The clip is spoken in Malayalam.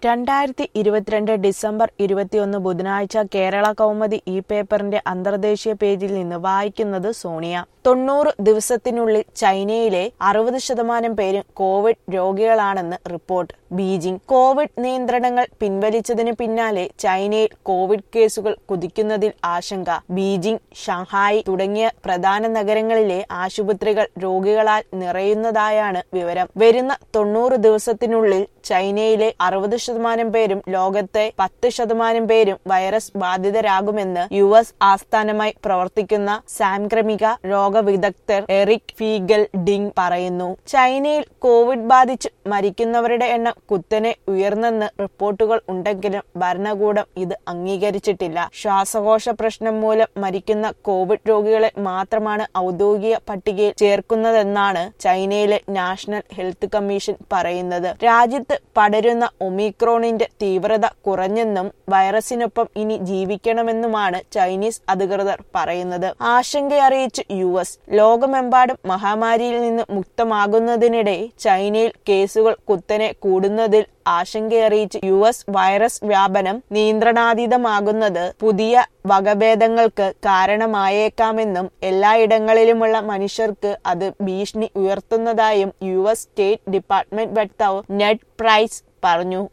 രണ്ടായിരത്തി ഇരുപത്തിരണ്ട് ഡിസംബർ ഇരുപത്തിയൊന്ന് ബുധനാഴ്ച കേരള കൗമുദി ഈ പേപ്പറിന്റെ അന്തർദേശീയ പേജിൽ നിന്ന് വായിക്കുന്നത് സോണിയ തൊണ്ണൂറ് ദിവസത്തിനുള്ളിൽ ചൈനയിലെ അറുപത് ശതമാനം പേരും കോവിഡ് രോഗികളാണെന്ന് റിപ്പോർട്ട് ബീജിംഗ് കോവിഡ് നിയന്ത്രണങ്ങൾ പിൻവലിച്ചതിന് പിന്നാലെ ചൈനയിൽ കോവിഡ് കേസുകൾ കുതിക്കുന്നതിൽ ആശങ്ക ബീജിംഗ് ഷാങ്ഹായ് തുടങ്ങിയ പ്രധാന നഗരങ്ങളിലെ ആശുപത്രികൾ രോഗികളാൽ നിറയുന്നതായാണ് വിവരം വരുന്ന തൊണ്ണൂറ് ദിവസത്തിനുള്ളിൽ ചൈനയിലെ അറുപത് ശതമാനം പേരും ലോകത്തെ പത്ത് ശതമാനം പേരും വൈറസ് ബാധിതരാകുമെന്ന് യു എസ് ആസ്ഥാനമായി പ്രവർത്തിക്കുന്ന സാംക്രമിക രോഗവിദഗ്ധർ എറിക് ഫീഗൽ ഡിങ് പറയുന്നു ചൈനയിൽ കോവിഡ് ബാധിച്ച് മരിക്കുന്നവരുടെ എണ്ണം കുത്തനെ ഉയർന്നെന്ന് റിപ്പോർട്ടുകൾ ഉണ്ടെങ്കിലും ഭരണകൂടം ഇത് അംഗീകരിച്ചിട്ടില്ല ശ്വാസകോശ പ്രശ്നം മൂലം മരിക്കുന്ന കോവിഡ് രോഗികളെ മാത്രമാണ് ഔദ്യോഗിക പട്ടികയിൽ ചേർക്കുന്നതെന്നാണ് ചൈനയിലെ നാഷണൽ ഹെൽത്ത് കമ്മീഷൻ പറയുന്നത് രാജ്യത്ത് പടരുന്ന ഒമിക്രോണിന്റെ തീവ്രത കുറഞ്ഞെന്നും വൈറസിനൊപ്പം ഇനി ജീവിക്കണമെന്നുമാണ് ചൈനീസ് അധികൃതർ പറയുന്നത് ആശങ്കയറിയിച്ച് യു എസ് ലോകമെമ്പാടും മഹാമാരിയിൽ നിന്ന് മുക്തമാകുന്നതിനിടെ ചൈനയിൽ കേസുകൾ കുത്തനെ കൂടുന്നതിൽ ആശങ്കയറിയിച്ച് യു എസ് വൈറസ് വ്യാപനം നിയന്ത്രണാതീതമാകുന്നത് പുതിയ വകഭേദങ്ങൾക്ക് കാരണമായേക്കാമെന്നും എല്ലായിടങ്ങളിലുമുള്ള മനുഷ്യർക്ക് അത് ഭീഷണി ഉയർത്തുന്നതായും യു എസ് സ്റ്റേറ്റ് ഡിപ്പാർട്ട്മെന്റ് വക്താവ് നെഡ് പ്രൈസ് പറഞ്ഞു